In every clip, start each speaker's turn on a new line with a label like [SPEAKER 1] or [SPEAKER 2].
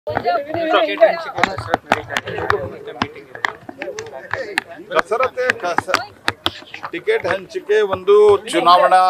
[SPEAKER 1] ಕಸರತ್ತೆ ಕಸ ಟಿಕೆಟ್ ಹಂಚಿಕೆ ಒಂದು ಚುನಾವಣಾ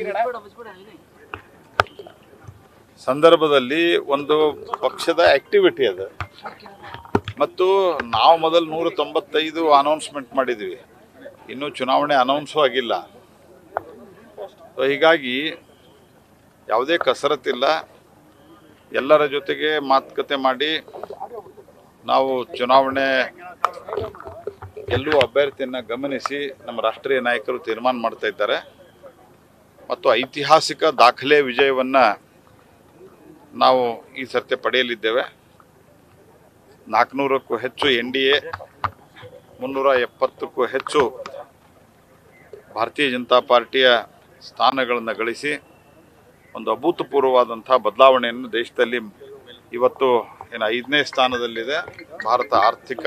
[SPEAKER 1] ಸಂದರ್ಭದಲ್ಲಿ ಒಂದು ಪಕ್ಷದ ಆಕ್ಟಿವಿಟಿ ಅದು ಮತ್ತು ನಾವು ಮೊದಲು ನೂರ ತೊಂಬತ್ತೈದು ಅನೌನ್ಸ್ಮೆಂಟ್ ಮಾಡಿದ್ವಿ ಇನ್ನೂ ಚುನಾವಣೆ ಅನೌನ್ಸು ಆಗಿಲ್ಲ ಸೊ ಹೀಗಾಗಿ ಯಾವುದೇ ಕಸರತ್ತಿಲ್ಲ ಎಲ್ಲರ ಜೊತೆಗೆ ಮಾತುಕತೆ ಮಾಡಿ ನಾವು ಚುನಾವಣೆ ಗೆಲ್ಲುವ ಅಭ್ಯರ್ಥಿಯನ್ನು ಗಮನಿಸಿ ನಮ್ಮ ರಾಷ್ಟ್ರೀಯ ನಾಯಕರು ತೀರ್ಮಾನ ಮಾಡ್ತಾ ಇದ್ದಾರೆ ಮತ್ತು ಐತಿಹಾಸಿಕ ದಾಖಲೆ ವಿಜಯವನ್ನು ನಾವು ಈ ಸರ್ತಿ ಪಡೆಯಲಿದ್ದೇವೆ ನಾಲ್ಕುನೂರಕ್ಕೂ ಹೆಚ್ಚು ಎನ್ ಡಿ ಎ ಮುನ್ನೂರ ಎಪ್ಪತ್ತಕ್ಕೂ ಹೆಚ್ಚು ಭಾರತೀಯ ಜನತಾ ಪಾರ್ಟಿಯ ಸ್ಥಾನಗಳನ್ನು ಗಳಿಸಿ ಒಂದು ಅಭೂತಪೂರ್ವವಾದಂಥ ಬದಲಾವಣೆಯನ್ನು ದೇಶದಲ್ಲಿ ಇವತ್ತು ಏನು ಐದನೇ ಸ್ಥಾನದಲ್ಲಿದೆ ಭಾರತ ಆರ್ಥಿಕ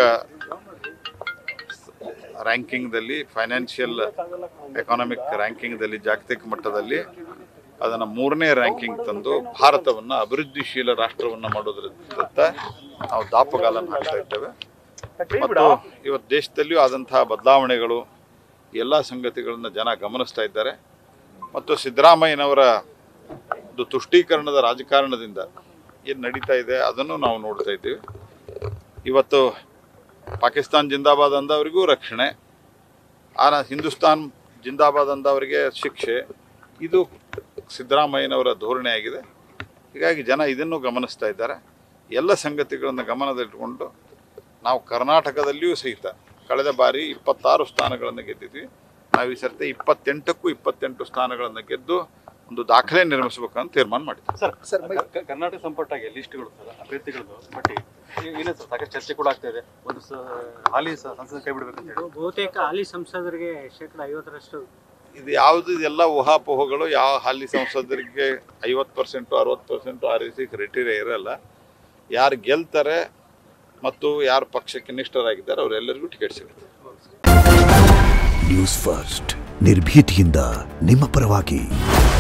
[SPEAKER 1] ರ್ಯಾಂಕಿಂಗ್ದಲ್ಲಿ ಫೈನಾನ್ಷಿಯಲ್ ಎಕಾನಮಿಕ್ ರ್ಯಾಂಕಿಂಗ್ದಲ್ಲಿ ಜಾಗತಿಕ ಮಟ್ಟದಲ್ಲಿ ಅದನ್ನು ಮೂರನೇ ರ್ಯಾಂಕಿಂಗ್ ತಂದು ಭಾರತವನ್ನು ಅಭಿವೃದ್ಧಿಶೀಲ ರಾಷ್ಟ್ರವನ್ನು ಮಾಡೋದ್ರತ್ತ ನಾವು ದಾಪುಗಾಲನ್ನು ಹಾಕ್ತಾ ಇದ್ದೇವೆ ಮತ್ತು ಇವತ್ತು ದೇಶದಲ್ಲಿಯೂ ಆದಂತಹ ಬದಲಾವಣೆಗಳು ಎಲ್ಲ ಸಂಗತಿಗಳನ್ನು ಜನ ಗಮನಿಸ್ತಾ ಇದ್ದಾರೆ ಮತ್ತು ಸಿದ್ದರಾಮಯ್ಯನವರ ಒಂದು ತುಷ್ಟೀಕರಣದ ರಾಜಕಾರಣದಿಂದ ಏನು ನಡೀತಾ ಇದೆ ಅದನ್ನು ನಾವು ನೋಡ್ತಾ ಇದ್ದೀವಿ ಇವತ್ತು ಪಾಕಿಸ್ತಾನ್ ಜಿಂದಾಬಾದ್ ಅಂದವರಿಗೂ ರಕ್ಷಣೆ ಆನ ಹಿಂದೂಸ್ತಾನ್ ಜಿಂದಾಬಾದ್ ಅಂದವರಿಗೆ ಶಿಕ್ಷೆ ಇದು ಸಿದ್ದರಾಮಯ್ಯನವರ ಧೋರಣೆ ಆಗಿದೆ ಹೀಗಾಗಿ ಜನ ಇದನ್ನು ಗಮನಿಸ್ತಾ ಇದ್ದಾರೆ ಎಲ್ಲ ಸಂಗತಿಗಳನ್ನು ಗಮನದಲ್ಲಿಟ್ಟುಕೊಂಡು ನಾವು ಕರ್ನಾಟಕದಲ್ಲಿಯೂ ಸಹಿತ ಕಳೆದ ಬಾರಿ ಇಪ್ಪತ್ತಾರು ಸ್ಥಾನಗಳನ್ನು ಗೆದ್ದಿದ್ವಿ ನಾವು ಈ ಸರ್ತಿ ಇಪ್ಪತ್ತೆಂಟಕ್ಕೂ ಇಪ್ಪತ್ತೆಂಟು ಸ್ಥಾನಗಳನ್ನು ಗೆದ್ದು ಒಂದು ದಾಖಲೆ ನಿರ್ಮಿಸಬೇಕಂತ ತೀರ್ಮಾನ ಮಾಡಿದ್ವಿ
[SPEAKER 2] ಸರ್ ಕ- ಕರ್ನಾಟಕ ಸಂಪುಟಗೆ ಲಿಸ್ಟ್ಗಳು ಸರ್ ಅಭ್ಯರ್ಥಿಗಳದ್ದು ಪಟ್ಟಿ ಏ- ಏನೇ ಸರ್ ಸಾಕಷ್ಟು ಚರ್ಚೆ ಕೂಡ ಆಗ್ತಾ ಇದೆ ಒಂದು ಸ- ಹಾಲಿ ಸ- ಸಂಸದ ಕೈ ಬಿಡಬೇಕಂತ ಹೇಳಿ
[SPEAKER 3] ಬಹುತೇಕ ಹಾಲಿ ಸಂಸದರಿಗೆ ಶೇಕಡ ಐವತ್ತರಷ್ಟು
[SPEAKER 1] ಇದು ಯಾವುದು ಎಲ್ಲ ಊಹಾಪೋಹಗಳು ಯಾವ ಹಾಲಿ ಸಂಸದರಿಗೆ ಐವತ್ತು ಪರ್ಸೆಂಟು ಅರವತ್ತು ಪರ್ಸೆಂಟು ಆ ರೀತಿ ಕ್ರೈಟೀರಿಯಾ ಇರಲ್ಲ ಯಾರು ಗೆಲ್ತಾರೆ ಮತ್ತು ಯಾರು ಪಕ್ಷಕ್ಕೆ ನಿಷ್ಠರಾಗಿದ್ದಾರೆ ಅವರೆಲ್ಲರಿಗೂ ಟಿಕೆಟ್ ಸಿಗುತ್ತೆ
[SPEAKER 4] ನ್ಯೂಸ್ ಫಸ್ಟ್ ನಿರ್ಭೀತಿಯಿಂದ ನಿಮ್ಮ ಪರವಾಗಿ